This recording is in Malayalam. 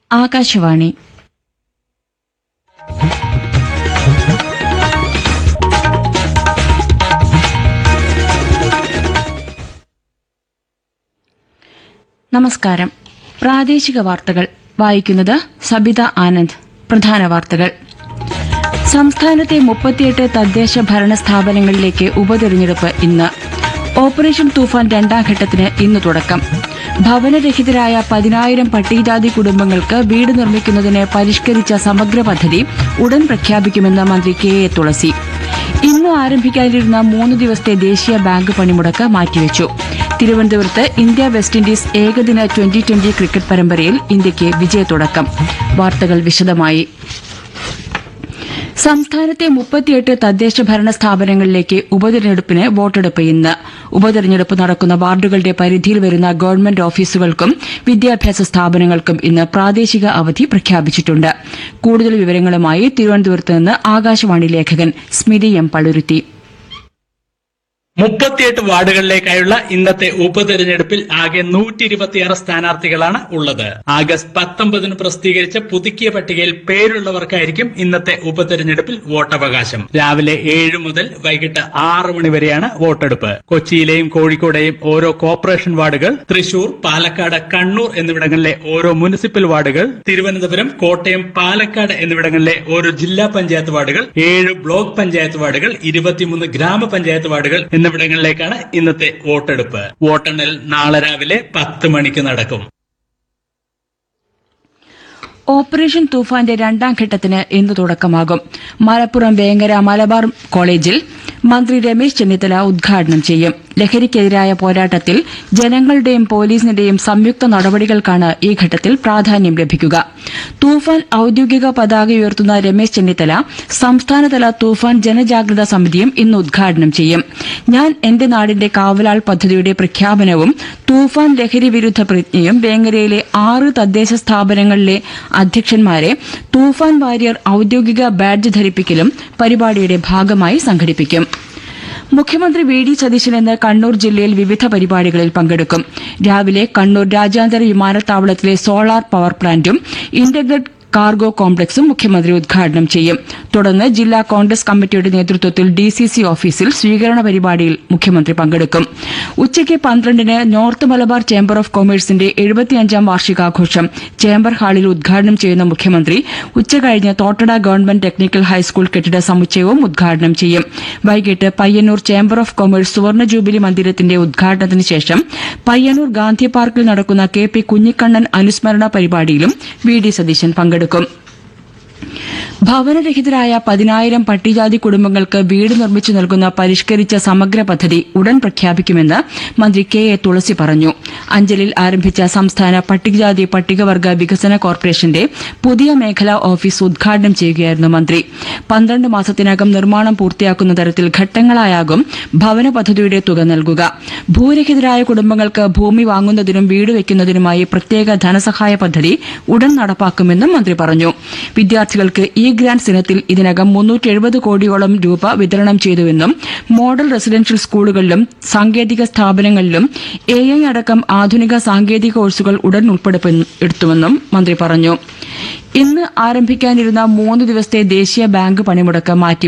ആകാശവാണി നമസ്കാരം പ്രാദേശിക വാർത്തകൾ വായിക്കുന്നത് സബിത ആനന്ദ് പ്രധാന വാർത്തകൾ സംസ്ഥാനത്തെ മുപ്പത്തിയെട്ട് തദ്ദേശ ഭരണ സ്ഥാപനങ്ങളിലേക്ക് ഉപതെരഞ്ഞെടുപ്പ് ഇന്ന് ഓപ്പറേഷൻ തൂഫാൻ രണ്ടാം ഘട്ടത്തിന് ഇന്ന് തുടക്കം ഭവനരഹിതരായ പതിനായിരം പട്ടികജാതി കുടുംബങ്ങൾക്ക് വീട് നിർമ്മിക്കുന്നതിന് പരിഷ്കരിച്ച സമഗ്ര പദ്ധതി ഉടൻ പ്രഖ്യാപിക്കുമെന്ന് മന്ത്രി കെ എ തുളസി ഇന്ന് ആരംഭിക്കാനിരുന്ന മൂന്ന് ദിവസത്തെ ദേശീയ ബാങ്ക് പണിമുടക്ക് മാറ്റിവെച്ചു തിരുവനന്തപുരത്ത് ഇന്ത്യ വെസ്റ്റ് ഇൻഡീസ് ഏകദിന ട്വന്റി ട്വന്റി ക്രിക്കറ്റ് പരമ്പരയിൽ ഇന്ത്യയ്ക്ക് വിജയത്തുടക്കം വാർത്തകൾ വിശദമായി സംസ്ഥാനത്തെ മുപ്പത്തിയെട്ട് തദ്ദേശ ഭരണ സ്ഥാപനങ്ങളിലേക്ക് ഉപതെരഞ്ഞെടുപ്പിന് വോട്ടെടുപ്പ് ഇന്ന് ഉപതെരഞ്ഞെടുപ്പ് നടക്കുന്ന വാർഡുകളുടെ പരിധിയിൽ വരുന്ന ഗവൺമെന്റ് ഓഫീസുകൾക്കും വിദ്യാഭ്യാസ സ്ഥാപനങ്ങൾക്കും ഇന്ന് പ്രാദേശിക അവധി പ്രഖ്യാപിച്ചിട്ടുണ്ട് കൂടുതൽ വിവരങ്ങളുമായി തിരുവനന്തപുരത്ത് നിന്ന് ആകാശവാണി ലേഖകൻ സ്മിതി എം പളുരുത്തി മുപ്പത്തിയെട്ട് വാർഡുകളിലേക്കായുള്ള ഇന്നത്തെ ഉപതെരഞ്ഞെടുപ്പിൽ ആകെ നൂറ്റി ഇരുപത്തിയാറ് സ്ഥാനാർത്ഥികളാണ് ഉള്ളത് ആഗസ്റ്റ് പത്തൊമ്പതിന് പ്രസിദ്ധീകരിച്ച പുതുക്കിയ പട്ടികയിൽ പേരുള്ളവർക്കായിരിക്കും ഇന്നത്തെ ഉപതെരഞ്ഞെടുപ്പിൽ വോട്ടവകാശം രാവിലെ ഏഴ് മുതൽ വൈകിട്ട് ആറ് മണി വരെയാണ് വോട്ടെടുപ്പ് കൊച്ചിയിലെയും കോഴിക്കോടെയും ഓരോ കോർപ്പറേഷൻ വാർഡുകൾ തൃശൂർ പാലക്കാട് കണ്ണൂർ എന്നിവിടങ്ങളിലെ ഓരോ മുനിസിപ്പൽ വാർഡുകൾ തിരുവനന്തപുരം കോട്ടയം പാലക്കാട് എന്നിവിടങ്ങളിലെ ഓരോ ജില്ലാ പഞ്ചായത്ത് വാർഡുകൾ ഏഴ് ബ്ലോക്ക് പഞ്ചായത്ത് വാർഡുകൾ ഇരുപത്തിമൂന്ന് ഗ്രാമപഞ്ചായത്ത് വാർഡുകൾ എന്നിവിടങ്ങളിലേക്കാണ് ഇന്നത്തെ വോട്ടെടുപ്പ് വോട്ടെണ്ണൽ നാളെ രാവിലെ പത്ത് മണിക്ക് നടക്കും ഓപ്പറേഷൻ തൂഫാന്റെ രണ്ടാം ഘട്ടത്തിന് ഇന്ന് തുടക്കമാകും മലപ്പുറം വേങ്ങര മലബാർ കോളേജിൽ മന്ത്രി രമേശ് ചെന്നിത്തല ഉദ്ഘാടനം ചെയ്യും ലഹരിക്കെതിരായ പോരാട്ടത്തിൽ ജനങ്ങളുടെയും പോലീസിന്റെയും സംയുക്ത നടപടികൾക്കാണ് ഈ ഘട്ടത്തിൽ പ്രാധാന്യം ലഭിക്കുക തൂഫാൻ ഔദ്യോഗിക പതാക ഉയർത്തുന്ന രമേശ് ചെന്നിത്തല സംസ്ഥാനതല തൂഫാൻ ജനജാഗ്രതാ സമിതിയും ഇന്ന് ഉദ്ഘാടനം ചെയ്യും ഞാൻ എന്റെ നാടിന്റെ കാവലാൾ പദ്ധതിയുടെ പ്രഖ്യാപനവും തൂഫാൻ ലഹരി വിരുദ്ധ പ്രതിജ്ഞയും വേങ്ങരയിലെ ആറ് തദ്ദേശ സ്ഥാപനങ്ങളിലെ അധ്യക്ഷന്മാരെ തൂഫാൻ വാരിയർ ഔദ്യോഗിക ബാഡ്ജ് ധരിപ്പിക്കലും പരിപാടിയുടെ ഭാഗമായി സംഘടിപ്പിക്കും മുഖ്യമന്ത്രി വി ഡി സതീശൻ ഇന്ന് കണ്ണൂർ ജില്ലയിൽ വിവിധ പരിപാടികളിൽ പങ്കെടുക്കും രാവിലെ കണ്ണൂർ രാജ്യാന്തര വിമാനത്താവളത്തിലെ സോളാർ പവർ പ്ലാന്റും ഇന്റഗ്രേറ്റ് കാർഗോ കോംപ്ലക്സും മുഖ്യമന്ത്രി ഉദ്ഘാടനം ചെയ്യും തുടർന്ന് ജില്ലാ കോൺഗ്രസ് കമ്മിറ്റിയുടെ നേതൃത്വത്തിൽ ഡി സി സി ഓഫീസിൽ സ്വീകരണ പരിപാടിയിൽ മുഖ്യമന്ത്രി പങ്കെടുക്കും ഉച്ചയ്ക്ക് പന്ത്രണ്ടിന് നോർത്ത് മലബാർ ചേംബർ ഓഫ് കൊമേഴ്സിന്റെ എഴുപത്തിയഞ്ചാം വാർഷികാഘോഷം ചേംബർ ഹാളിൽ ഉദ്ഘാടനം ചെയ്യുന്ന മുഖ്യമന്ത്രി ഉച്ചകഴിഞ്ഞ് തോട്ടട ഗവൺമെന്റ് ടെക്നിക്കൽ ഹൈസ്കൂൾ കെട്ടിട സമുച്ചയവും ഉദ്ഘാടനം ചെയ്യും വൈകിട്ട് പയ്യന്നൂർ ചേംബർ ഓഫ് കൊമേഴ്സ് സുവർണ ജൂബിലി മന്ദിരത്തിന്റെ ഉദ്ഘാടനത്തിന് ശേഷം പയ്യന്നൂർ ഗാന്ധി പാർക്കിൽ നടക്കുന്ന കെ പി കുഞ്ഞിക്കണ്ണൻ അനുസ്മരണ പരിപാടിയിലും വി ഡി സതീശൻ പങ്കെടുക്കും ഭവനരഹിതരായ പതിനായിരം പട്ടികജാതി കുടുംബങ്ങൾക്ക് വീട് നിർമ്മിച്ചു നൽകുന്ന പരിഷ്കരിച്ച സമഗ്ര പദ്ധതി ഉടൻ പ്രഖ്യാപിക്കുമെന്ന് മന്ത്രി കെ എ തുളസി പറഞ്ഞു അഞ്ചലിൽ ആരംഭിച്ച സംസ്ഥാന പട്ടികജാതി പട്ടികവർഗ വികസന കോർപ്പറേഷന്റെ പുതിയ മേഖലാ ഓഫീസ് ഉദ്ഘാടനം ചെയ്യുകയായിരുന്നു മന്ത്രി പന്ത്രണ്ട് മാസത്തിനകം നിർമ്മാണം പൂർത്തിയാക്കുന്ന തരത്തിൽ ഘട്ടങ്ങളായാകും ഭവന പദ്ധതിയുടെ തുക നൽകുക ഭൂരഹിതരായ കുടുംബങ്ങൾക്ക് ഭൂമി വാങ്ങുന്നതിനും വീട് വയ്ക്കുന്നതിനുമായി പ്രത്യേക ധനസഹായ പദ്ധതി ഉടൻ നടപ്പാക്കുമെന്നും മന്ത്രി പറഞ്ഞു വിദ്യാർത്ഥികൾക്ക് ഇ ഗ്രാന്റ്സ് ഇനത്തിൽ ഇതിനകം മുന്നൂറ്റി എഴുപത് കോടിയോളം രൂപ വിതരണം ചെയ്തുവെന്നും മോഡൽ റെസിഡൻഷ്യൽ സ്കൂളുകളിലും സാങ്കേതിക സ്ഥാപനങ്ങളിലും എ ഐ അടക്കം ആധുനിക സാങ്കേതിക കോഴ്സുകൾ ഉടൻ ഉൾപ്പെടുത്തുമെന്നും മന്ത്രി പറഞ്ഞു ഇന്ന് ആരംഭിക്കാനിരുന്ന മൂന്ന് ദിവസത്തെ ദേശീയ ബാങ്ക് പണിമുടക്ക് മാറ്റി